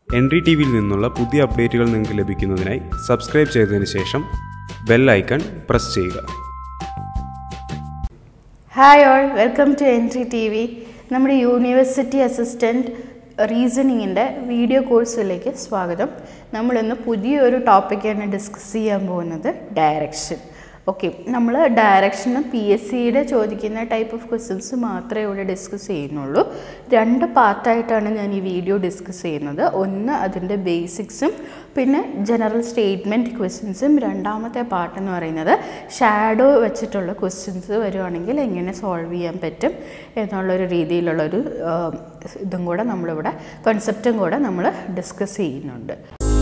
N D T വിയിൽ നിന്നുള്ള പുതിയ അപ്ഡേറ്റുകൾ നിങ്ങൾക്ക് ലഭിക്കുന്നതിനായി സബ്സ്ക്രൈബ് ചെയ്തതിന് ശേഷം ബെൽ ഐക്കൺ പ്രസ് ചെയ്യുക hi all welcome to Entri T V നമ്മുടെ യൂണിവേഴ്സിറ്റി അസിസ്റ്റൻറ്റ് റീസണിങ്ങിൻ്റെ വീഡിയോ കോഴ്സിലേക്ക് സ്വാഗതം നമ്മളിന്ന് പുതിയൊരു ടോപ്പിക്കാണ് ഡിസ്കസ് ചെയ്യാൻ പോകുന്നത് ഡയറക്ഷൻ ഓക്കെ നമ്മൾ ഡയറക്ഷന് പി എസ് സിയുടെ ചോദിക്കുന്ന ടൈപ്പ് ഓഫ് ക്വസ്റ്റ്യൻസ് മാത്രമേ ഇവിടെ ഡിസ്കസ് ചെയ്യുന്നുള്ളൂ രണ്ട് പാർട്ടായിട്ടാണ് ഞാൻ ഈ വീഡിയോ ഡിസ്കസ് ചെയ്യുന്നത് ഒന്ന് അതിൻ്റെ ബേസിക്സും പിന്നെ ജനറൽ സ്റ്റേറ്റ്മെൻറ്റ് ക്വസ്റ്റ്യൻസും രണ്ടാമത്തെ പാർട്ട് എന്ന് പറയുന്നത് ഷാഡോ വെച്ചിട്ടുള്ള ക്വസ്റ്റ്യൻസ് വരുവാണെങ്കിൽ എങ്ങനെ സോൾവ് ചെയ്യാൻ പറ്റും എന്നുള്ളൊരു രീതിയിലുള്ളൊരു ആ, ഇതും കൂടെ നമ്മളിവിടെ കൺസെപ്റ്റും കൂടെ നമ്മൾ ഡിസ്കസ് ചെയ്യുന്നുണ്ട്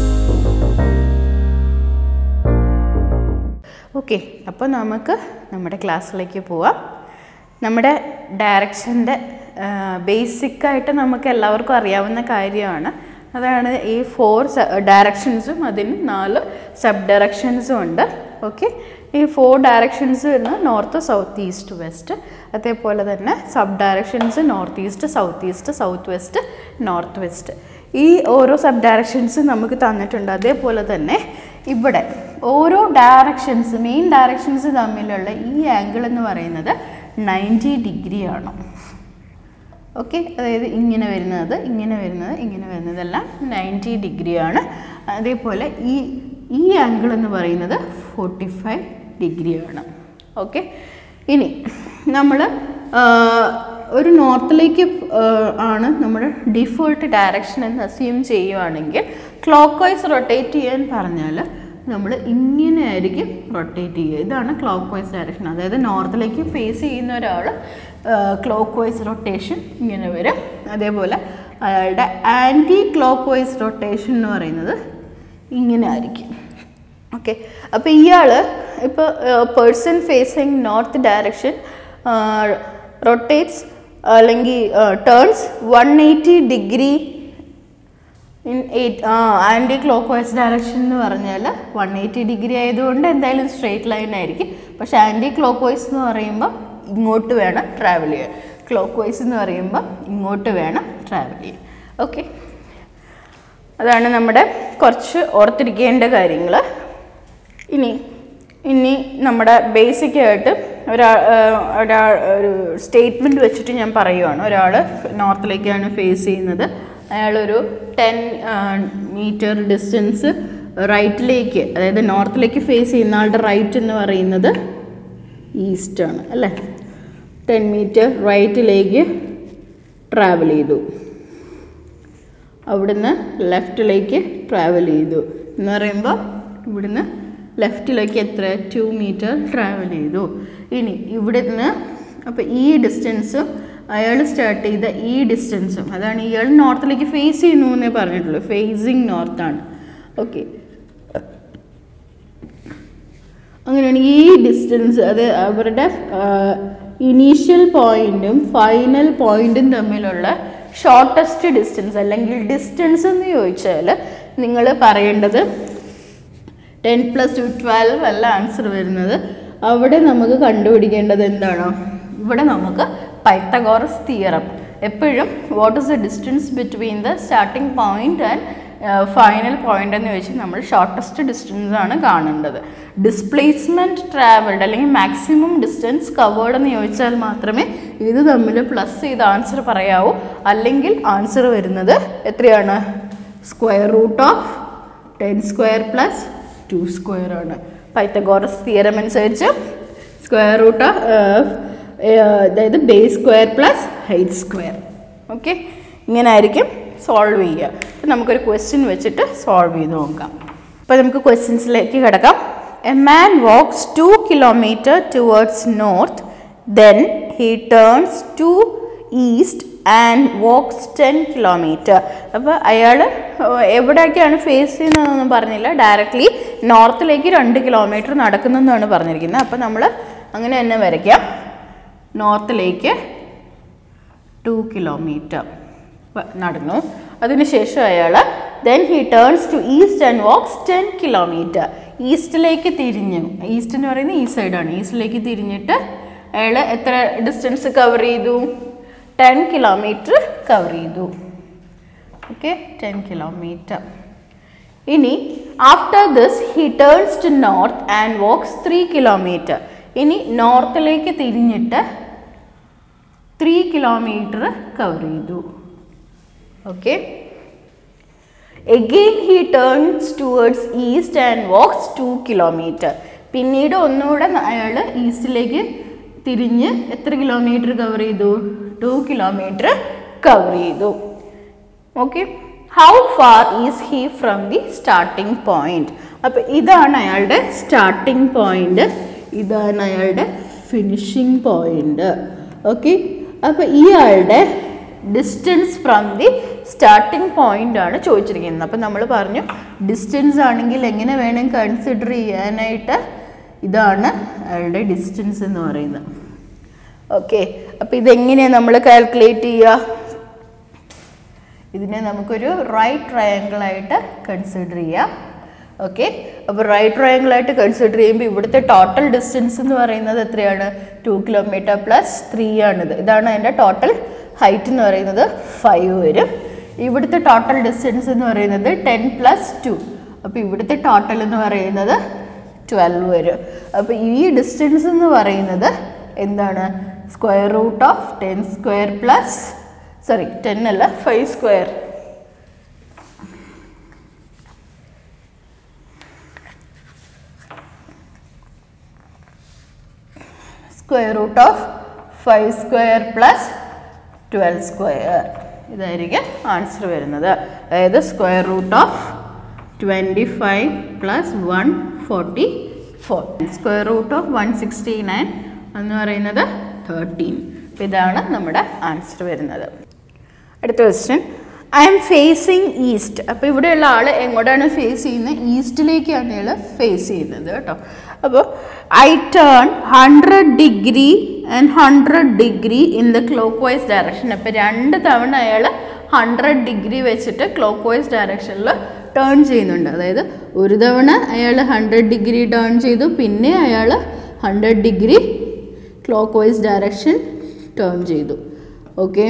ഓക്കെ അപ്പോൾ നമുക്ക് നമ്മുടെ ക്ലാസ്സിലേക്ക് പോവാം നമ്മുടെ ഡയറക്ഷൻ്റെ ബേസിക്കായിട്ട് നമുക്ക് എല്ലാവർക്കും അറിയാവുന്ന കാര്യമാണ് അതാണ് ഈ ഫോർ ഡയറക്ഷൻസും അതിന് നാല് സബ് ഡയറക്ഷൻസും ഉണ്ട് ഓക്കെ ഈ ഫോർ ഡയറക്ഷൻസ് വരുന്നത് നോർത്ത് സൗത്ത് ഈസ്റ്റ് വെസ്റ്റ് അതേപോലെ തന്നെ sub directions north east south east south west north west ഈ ഓരോ സബ് ഡയറക്ഷൻസ് നമുക്ക് തന്നിട്ടുണ്ട് അതേപോലെ തന്നെ ഇവിടെ ഓരോ ഡയറക്ഷൻസ് മെയിൻ ഡയറക്ഷൻസ് തമ്മിലുള്ള ഈ ആംഗിൾ എന്ന് പറയുന്നത് നയൻറ്റി ഡിഗ്രി ആണ് ഓക്കെ അതായത് ഇങ്ങനെ വരുന്നത് ഇങ്ങനെ വരുന്നത് ഇങ്ങനെ വരുന്നതെല്ലാം നയൻറ്റി ഡിഗ്രിയാണ് അതേപോലെ ഈ ഈ ആംഗിൾ എന്ന് പറയുന്നത് ഫോർട്ടി ഫൈവ് ഡിഗ്രിയാണ് ഓക്കെ ഇനി നമ്മൾ ഒരു നോർത്തിലേക്ക് ആണ് നമ്മുടെ ഡിഫോൾട്ട് ഡയറക്ഷൻ എന്ന് അസ്യൂം ചെയ്യുവാണെങ്കിൽ ക്ലോക്ക് വൈസ് റൊട്ടേറ്റ് ചെയ്യാൻ പറഞ്ഞാൽ നമ്മൾ ഇങ്ങനെ ആയിരിക്കും റൊട്ടേറ്റ് ചെയ്യുക ഇതാണ് ക്ലോക്ക് വൈസ് ഡയറക്ഷൻ അതായത് നോർത്തിലേക്ക് ഫേസ് ചെയ്യുന്ന ഒരാൾ ക്ലോക്ക് വൈസ് റൊട്ടേഷൻ ഇങ്ങനെ വരും അതേപോലെ അയാളുടെ ആൻറ്റി ക്ലോക്ക് വൈസ് റൊട്ടേഷൻ എന്ന് പറയുന്നത് ഇങ്ങനെ ആയിരിക്കും ഓക്കെ അപ്പോൾ ഇയാൾ ഇപ്പോൾ person facing north direction rotates അല്ലെങ്കിൽ turns one eighty degree in eight anti clockwise direction എന്ന് പറഞ്ഞാൽ വൺ എയ്റ്റി ഡിഗ്രി ആയതുകൊണ്ട് എന്തായാലും സ്ട്രെയിറ്റ് ലൈൻ ആയിരിക്കും പക്ഷേ ആൻറ്റി ക്ലോക്ക് വൈസ് എന്ന് പറയുമ്പോൾ ഇങ്ങോട്ട് വേണം ട്രാവൽ ചെയ്യാൻ ക്ലോക്ക് വൈസ് എന്ന് പറയുമ്പോൾ ഇങ്ങോട്ട് വേണം ട്രാവൽ ചെയ്യാൻ ഓക്കെ അതാണ് നമ്മുടെ കുറച്ച് ഓർത്തിരിക്കേണ്ട കാര്യങ്ങൾ ഇനി ഇനി നമ്മുടെ ബേസിക് ആയിട്ട് ഒരാൾ ഒരാൾ ഒരു സ്റ്റേറ്റ്മെൻറ്റ് വെച്ചിട്ട് ഞാൻ പറയുവാണ് ഒരാൾ നോർത്തിലേക്കാണ് ഫേസ് ചെയ്യുന്നത് അയാളൊരു ടെൻ മീറ്റർ ഡിസ്റ്റൻസ് റൈറ്റിലേക്ക് അതായത് നോർത്തിലേക്ക് ഫേസ് ചെയ്യുന്ന ആളുടെ റൈറ്റ് എന്ന് പറയുന്നത് ഈസ്റ്റാണ് അല്ലേ ടെൻ മീറ്റർ റൈറ്റിലേക്ക് ട്രാവൽ ചെയ്തു അവിടുന്ന് ലെഫ്റ്റിലേക്ക് ട്രാവൽ ചെയ്തു എന്ന് പറയുമ്പോൾ ഇവിടുന്ന് ലെഫ്റ്റിലേക്ക് എത്ര ടു മീറ്റർ ട്രാവൽ ചെയ്തു ഇനി ഇവിടുന്ന് അപ്പോൾ ഈ ഡിസ്റ്റൻസും അയാൾ സ്റ്റാർട്ട് ചെയ്ത ഈ ഡിസ്റ്റൻസും അതാണ് ഇയാൾ നോർത്തിലേക്ക് ഫേസ് ചെയ്യുന്നു എന്നേ പറഞ്ഞിട്ടുള്ളൂ ഫേസിങ് നോർത്താണ് ഓക്കെ അങ്ങനെയാണെങ്കിൽ ഈ ഡിസ്റ്റൻസ് അത് അവരുടെ ഇനീഷ്യൽ പോയിന്റും ഫൈനൽ പോയിന്റും തമ്മിലുള്ള ഷോർട്ടസ്റ്റ് ഡിസ്റ്റൻസ് അല്ലെങ്കിൽ ഡിസ്റ്റൻസ് എന്ന് ചോദിച്ചാൽ നിങ്ങൾ പറയേണ്ടത് ടെൻ പ്ലസ് ടു ട്വൽവ് അല്ല ആൻസർ വരുന്നത് അവിടെ നമുക്ക് കണ്ടുപിടിക്കേണ്ടത് എന്താണ് ഇവിടെ നമുക്ക് പൈത്തഗോറസ് തിയറം എപ്പോഴും what is the distance between the starting point and final point എന്ന് വെച്ച് നമ്മൾ ഷോർട്ടസ്റ്റ് ഡിസ്റ്റൻസ് ആണ് കാണേണ്ടത് ഡിസ്പ്ലേസ്മെൻറ്റ് ട്രാവൽഡ് അല്ലെങ്കിൽ മാക്സിമം ഡിസ്റ്റൻസ് കവേർഡ് എന്ന് ചോദിച്ചാൽ മാത്രമേ ഇത് തമ്മിൽ പ്ലസ് ചെയ്ത് ആൻസർ പറയാവൂ അല്ലെങ്കിൽ ആൻസർ വരുന്നത് എത്രയാണ് square root of ten square plus two square ആണ് പൈത്തഗോറസ് തിയറം അനുസരിച്ച് സ്ക്വയർ റൂട്ട് ഓഫ് അതായത് base square plus height square okay ഇങ്ങനെ ആയിരിക്കും സോൾവ് ചെയ്യുക അപ്പം നമുക്കൊരു ക്വസ്റ്റ്യൻ വെച്ചിട്ട് സോൾവ് ചെയ്ത് നോക്കാം അപ്പോൾ നമുക്ക് ക്വസ്റ്റ്യൻസിലേക്ക് കിടക്കാം a man walks two kilometre towards north then he turns to east and walks ten kilometre അപ്പോൾ അയാൾ എവിടെയൊക്കെയാണ് ഫേസ് ചെയ്യുന്നതെന്നൊന്നും പറഞ്ഞില്ല ഡയറക്റ്റ്ലി നോർത്തിലേക്ക് രണ്ട് കിലോമീറ്റർ നടക്കുന്നതെന്നാണ് പറഞ്ഞിരിക്കുന്നത് അപ്പോൾ നമ്മൾ അങ്ങനെ തന്നെ വരയ്ക്കാം നോർത്തിലേക്ക് ടു കിലോമീറ്റർ നടന്നു അതിനുശേഷം അയാൾ then he turns to east and walks ten kilometre ഈസ്റ്റിലേക്ക് തിരിഞ്ഞു ഈസ്റ്റ് എന്ന് പറയുന്നത് ഈ സൈഡാണ് ഈസ്റ്റിലേക്ക് തിരിഞ്ഞിട്ട് അയാൾ എത്ര ഡിസ്റ്റൻസ് കവർ ചെയ്തു ടെൻ കിലോമീറ്റർ കവർ ചെയ്തു ഓക്കെ ടെൻ കിലോമീറ്റർ ഇനി after this he turns to north and walks three kilometre ഇനി നോർത്തിലേക്ക് തിരിഞ്ഞിട്ട് ത്രീ കിലോമീറ്റർ കവർ ചെയ്തു okay again he turns towards east and walks two kilometre പിന്നീട് ഒന്നുകൂടെ അയാൾ ഈസ്റ്റിലേക്ക് തിരിഞ്ഞ് എത്ര കിലോമീറ്റർ കവർ ചെയ്തു ടു കിലോമീറ്റർ കവർ ചെയ്തു okay how far is he from the starting point അപ്പം ഇതാണ് അയാളുടെ സ്റ്റാർട്ടിംഗ് പോയിന്റ് ഇതാണ് അയാളുടെ ഫിനിഷിംഗ് പോയിന്റ് ഓക്കെ അപ്പം ഇയാളുടെ distance from the starting point ആണ് ചോദിച്ചിരിക്കുന്നത് അപ്പം നമ്മൾ പറഞ്ഞു ഡിസ്റ്റൻസ് ആണെങ്കിൽ എങ്ങനെ വേണം കൺസിഡർ ചെയ്യാനായിട്ട് ഇതാണ് അയാളുടെ ഡിസ്റ്റൻസ് എന്ന് പറയുന്നത് ഓക്കെ അപ്പം ഇതെങ്ങനെയാണ് നമ്മൾ കാൽക്കുലേറ്റ് ചെയ്യുക ഇതിനെ നമുക്കൊരു റൈറ്റ് ട്രയാങ്കിൾ ആയിട്ട് കൺസിഡർ ചെയ്യാം ഓക്കെ അപ്പോൾ റൈറ്റ് ട്രയാങ്കിൾ ആയിട്ട് കൺസിഡർ ചെയ്യുമ്പോൾ ഇവിടുത്തെ ടോട്ടൽ ഡിസ്റ്റൻസ് എന്ന് പറയുന്നത് എത്രയാണ് ടു കിലോമീറ്റർ പ്ലസ് ത്രീ ആണിത് ഇതാണ് അതിൻ്റെ ടോട്ടൽ ഹൈറ്റ് എന്ന് പറയുന്നത് ഫൈവ് വരും ഇവിടുത്തെ ടോട്ടൽ ഡിസ്റ്റൻസ് എന്ന് പറയുന്നത് ടെൻ പ്ലസ് ടു അപ്പോൾ ഇവിടുത്തെ ടോട്ടൽ എന്ന് പറയുന്നത് ട്വൽവ് വരും അപ്പോൾ ഈ ഡിസ്റ്റൻസ് എന്ന് പറയുന്നത് എന്താണ് square root of ten square plus sorry ten അല്ല five square square root of five square plus twelve square ഇതായിരിക്കും ആൻസർ വരുന്നത് അതായത് square root of twenty five plus one forty four square root of one sixty nine എന്ന് പറയുന്നത് thirteen അപ്പോൾ ഇതാണ് നമ്മുടെ answer വരുന്നത് അടുത്ത question I'm facing east അപ്പോൾ ഇവിടെയുള്ള ആൾ എങ്ങോട്ടാണ് ഫേസ് ചെയ്യുന്നത് ഈസ്റ്റിലേക്കാണ് ഇയാൾ ഫേസ് ചെയ്യുന്നത് കേട്ടോ അപ്പോൾ I turn hundred degree and hundred degree in the clockwise direction അപ്പോൾ രണ്ട് തവണ അയാൾ ഹൺഡ്രഡ് ഡിഗ്രി വെച്ചിട്ട് ക്ലോക്ക് വൈസ് ഡയറക്ഷനിൽ ടേൺ ചെയ്യുന്നുണ്ട് അതായത് ഒരു തവണ അയാൾ ഹൺഡ്രഡ് ഡിഗ്രി ടേൺ ചെയ്തു പിന്നെ അയാൾ hundred degree clockwise direction turn ചെയ്തു okay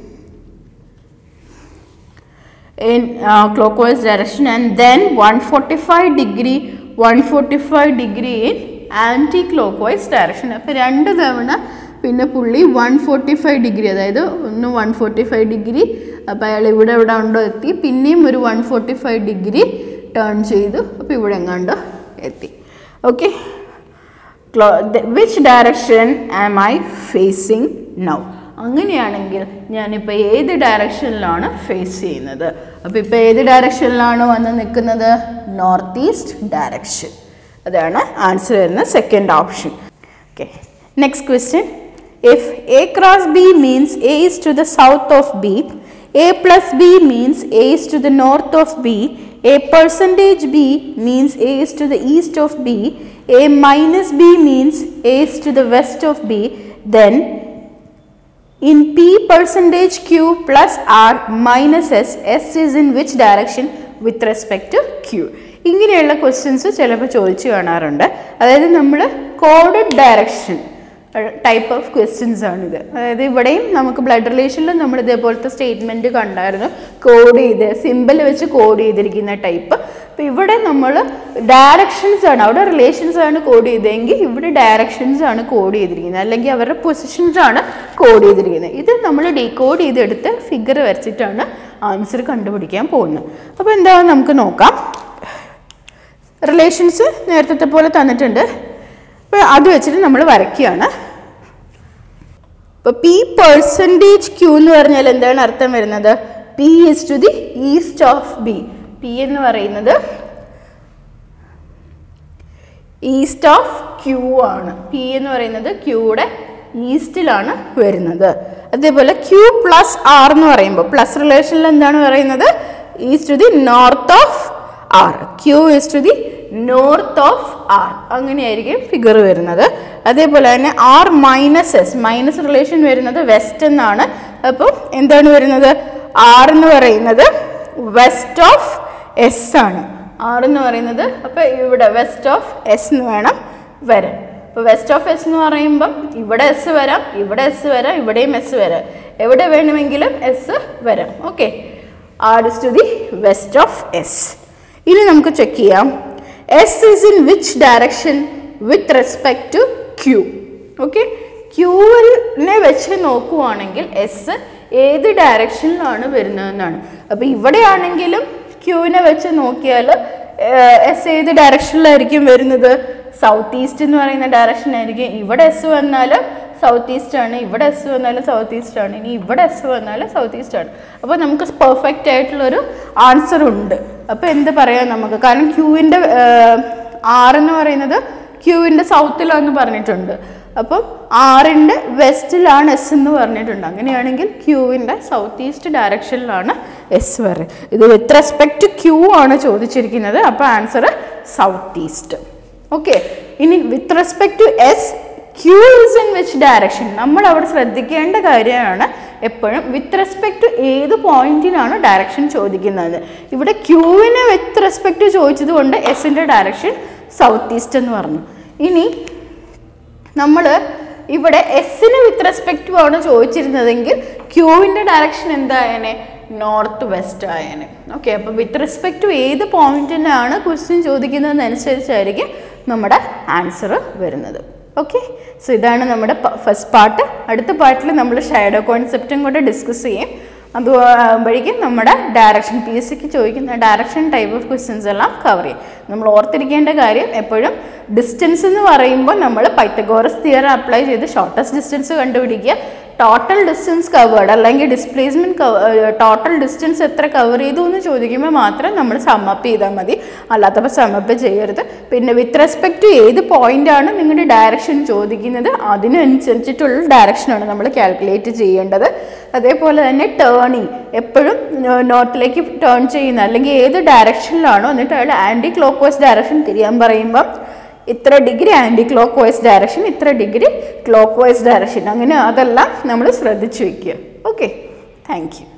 in uh, clockwise direction and then 145 degree 145 degree in anti clock direction അപ്പോൾ രണ്ട് തവണ പിന്നെ പുള്ളി വൺ ഫോർട്ടി ഫൈവ് ഡിഗ്രി അതായത് ഒന്ന് വൺ ഫോർട്ടി ഫൈവ് ഡിഗ്രി അപ്പോൾ അയാൾ ഇവിടെ എവിടെ ഉണ്ടോ എത്തി പിന്നെയും ഒരു one forty five degree turn ചെയ്തു അപ്പോൾ ഇവിടെ എങ്ങാണ്ടോ എത്തി okay which direction am I facing now അങ്ങനെയാണെങ്കിൽ ഞാനിപ്പോൾ ഏത് ഡയറക്ഷനിലാണ് ഫേസ് ചെയ്യുന്നത് അപ്പോൾ ഇപ്പോൾ ഏത് ഡയറക്ഷനിലാണ് വന്ന് നിൽക്കുന്നത് നോർത്ത് ഈസ്റ്റ് ഡയറക്ഷൻ അതാണ് ആൻസർ വരുന്ന second option okay next question if A cross B means A is to the south of B A plus B means A is to the north of B A percentage B means A is to the east of B A minus B means A is to the west of B then in p percentage q plus r minus s s is in which direction with respect to q ഇങ്ങനെയുള്ള questions ചിലപ്പോൾ ചോദിച്ചു കാണാറുണ്ട് അതായത് നമ്മൾ coded direction type of questions ആണിത് അതായത് ഇവിടെയും നമുക്ക് ബ്ലഡ് റിലേഷനിലും നമ്മൾ ഇതേപോലത്തെ സ്റ്റേറ്റ്മെൻറ്റ് കണ്ടായിരുന്നു കോഡ് ചെയ്ത് സിമ്പിൾ വെച്ച് കോഡ് ചെയ്തിരിക്കുന്ന ടൈപ്പ് അപ്പോൾ ഇവിടെ നമ്മൾ ഡയറക്ഷൻസ് ആണ് അവിടെ റിലേഷൻസ് ആണ് കോഡ് ചെയ്തതെങ്കിൽ ഇവിടെ ഡയറക്ഷൻസ് ആണ് കോഡ് ചെയ്തിരിക്കുന്നത് അല്ലെങ്കിൽ അവരുടെ പൊസിഷൻസ് ആണ് കോഡ് ചെയ്തിരിക്കുന്നത് ഇത് നമ്മൾ ഡീകോഡ് ചെയ്തെടുത്ത് ഫിഗർ വരച്ചിട്ടാണ് ആൻസർ കണ്ടുപിടിക്കാൻ പോകുന്നത് അപ്പോൾ എന്താണെന്ന് നമുക്ക് നോക്കാം റിലേഷൻസ് നേരത്തെ പോലെ തന്നിട്ടുണ്ട് അപ്പോൾ അത് വെച്ചിട്ട് നമ്മൾ വരയ്ക്കുകയാണ് ഇപ്പോൾ പി പെർസെൻറ്റേജ് ക്യൂ എന്ന് പറഞ്ഞാൽ എന്താണ് അർത്ഥം വരുന്നത് P is to the east of B P എന്ന് പറയുന്നത് ഈസ്റ്റ് ഓഫ് ക്യൂ ആണ് പി എന്ന് പറയുന്നത് ക്യൂയുടെ ഈസ്റ്റിലാണ് വരുന്നത് അതേപോലെ ക്യൂ പ്ലസ് ആർ എന്ന് പറയുമ്പോൾ പ്ലസ് റിലേഷനിൽ എന്താണ് പറയുന്നത് is to the north of R Q is to the north of R അങ്ങനെയായിരിക്കും ഫിഗർ വരുന്നത് അതേപോലെ തന്നെ R minus S minus relation വരുന്നത് വെസ്റ്റ് എന്നാണ് അപ്പോൾ എന്താണ് വരുന്നത് ആർ എന്ന് പറയുന്നത് വെസ്റ്റ് ഓഫ് എസ് ആണ് ആർ എന്ന് പറയുന്നത് അപ്പോൾ ഇവിടെ വെസ്റ്റ് ഓഫ് എസ് എന്ന് വേണം വരാൻ അപ്പോൾ വെസ്റ്റ് ഓഫ് എസ് എന്ന് പറയുമ്പം ഇവിടെ എസ് വരാം ഇവിടെ എസ് വരാം ഇവിടെയും എസ് വരാം എവിടെ വേണമെങ്കിലും എസ് വരാം okay R is to the west of S ഇനി നമുക്ക് ചെക്ക് ചെയ്യാം S is in which direction with respect to Q okay ക്യൂവിനെ വെച്ച് നോക്കുവാണെങ്കിൽ എസ് ഏത് ഡയറക്ഷനിലാണ് വരുന്നതെന്നാണ് അപ്പോൾ ഇവിടെയാണെങ്കിലും ക്യൂവിനെ വെച്ച് നോക്കിയാൽ എസ് ഏത് ഡയറക്ഷനിലായിരിക്കും വരുന്നത് സൗത്ത് ഈസ്റ്റ് എന്ന് പറയുന്ന ഡയറക്ഷനായിരിക്കും ഇവിടെ എസ് വന്നാൽ സൗത്ത് ഈസ്റ്റ് ആണ് ഇവിടെ എസ് വന്നാലും സൗത്ത് ഈസ്റ്റ് ആണ് ഇനി ഇവിടെ എസ് വന്നാലും സൗത്ത് ഈസ്റ്റ് ആണ് അപ്പോൾ നമുക്ക് പെർഫെക്റ്റ് ആയിട്ടുള്ളൊരു ആൻസർ ഉണ്ട് അപ്പോൾ എന്ത് പറയാം നമുക്ക് കാരണം ക്യൂവിൻ്റെ ആർ എന്ന് പറയുന്നത് ക്യൂവിൻ്റെ സൗത്തിലാന്ന് പറഞ്ഞിട്ടുണ്ട് അപ്പം ആറിൻ്റെ വെസ്റ്റിലാണ് എസ് എന്ന് പറഞ്ഞിട്ടുണ്ട് അങ്ങനെയാണെങ്കിൽ ക്യൂവിൻ്റെ സൗത്ത് ഈസ്റ്റ് ഡയറക്ഷനിലാണ് എസ് വരെ ഇത് വിത്ത് റെസ്പെക്ട് ടു ക്യൂ ആണ് ചോദിച്ചിരിക്കുന്നത് അപ്പോൾ ആൻസർ സൗത്ത് ഈസ്റ്റ് ഓക്കെ ഇനി with respect to S Q is in which direction നമ്മൾ അവിടെ ശ്രദ്ധിക്കേണ്ട കാര്യമാണ് എപ്പോഴും വിത്ത് റെസ്പെക്ട് ടു ഏത് പോയിന്റിലാണ് ഡയറക്ഷൻ ചോദിക്കുന്നത് ഇവിടെ ക്യൂവിനെ വിത്ത് റെസ്പെക്ട് ചോദിച്ചത് കൊണ്ട് എസിൻ്റെ ഡയറക്ഷൻ സൗത്ത് ഈസ്റ്റ് എന്ന് പറഞ്ഞു ഇനി നമ്മൾ ഇവിടെ എസിന് വിത്ത് റെസ്പെക്റ്റ് ആണ് ചോദിച്ചിരുന്നതെങ്കിൽ ക്യൂവിൻ്റെ ഡയറക്ഷൻ എന്തായേനെ നോർത്ത് വെസ്റ്റ് ആയേനെ ഓക്കെ അപ്പോൾ വിത്ത് റെസ്പെക്ട് ടു ഏത് പോയിന്റിനാണ് ക്വസ്റ്റ്യൻ ചോദിക്കുന്നതെന്നനുസരിച്ചായിരിക്കും നമ്മുടെ ആൻസർ വരുന്നത് ഓക്കെ സോ ഇതാണ് നമ്മുടെ ഫസ്റ്റ് പാർട്ട് അടുത്ത പാർട്ടിൽ നമ്മൾ ഷാഡോ കോൺസെപ്റ്റും കൂടെ ഡിസ്കസ് ചെയ്യും അത് ആകുമ്പോഴേക്കും നമ്മുടെ ഡയറക്ഷൻ പി എസ് സിക്ക് ചോദിക്കുന്ന ഡയറക്ഷൻ ടൈപ്പ് ഓഫ് ക്വസ്റ്റ്യൻസ് എല്ലാം കവർ ചെയ്യും നമ്മൾ ഓർത്തിരിക്കേണ്ട കാര്യം എപ്പോഴും ഡിസ്റ്റൻസ് എന്ന് പറയുമ്പോൾ നമ്മൾ പൈത്തഗോറസ് തിയറി അപ്ലൈ ചെയ്ത് ഷോർട്ടസ്റ്റ് ഡിസ്റ്റൻസ് കണ്ടുപിടിക്കുക ടോട്ടൽ ഡിസ്റ്റൻസ് കവേർഡ് അല്ലെങ്കിൽ ഡിസ്പ്ലേസ്മെൻറ്റ് ടോട്ടൽ ഡിസ്റ്റൻസ് എത്ര കവർ ചെയ്തു എന്ന് ചോദിക്കുമ്പോൾ മാത്രം നമ്മൾ സമ്മപ്പ് ചെയ്താൽ മതി അല്ലാത്തപ്പോൾ സമ്മപ്പ് ചെയ്യരുത് പിന്നെ വിത്ത് റെസ്പെക്ട് ടു ഏത് പോയിന്റാണ് നിങ്ങളുടെ ഡയറക്ഷൻ ചോദിക്കുന്നത് അതിനനുസരിച്ചിട്ടുള്ള ഡയറക്ഷനാണ് നമ്മൾ കാൽക്കുലേറ്റ് ചെയ്യേണ്ടത് അതേപോലെ തന്നെ ടേണിങ് എപ്പോഴും നോർത്തിലേക്ക് ടേൺ ചെയ്യുന്ന അല്ലെങ്കിൽ ഏത് ഡയറക്ഷനിലാണോ എന്നിട്ട് അയാൾ ആൻറ്റി ക്ലോക്ക് വൈസ് ഡയറക്ഷൻ തിരിയാൻ പറയുമ്പം ഇത്ര degree anti clockwise direction ഇത്ര ഡിഗ്രി ക്ലോക്ക് വൈസ് ഡയറക്ഷൻ അങ്ങനെ അതെല്ലാം നമ്മൾ ശ്രദ്ധിച്ചു വയ്ക്കുക ഓക്കെ താങ്ക് യു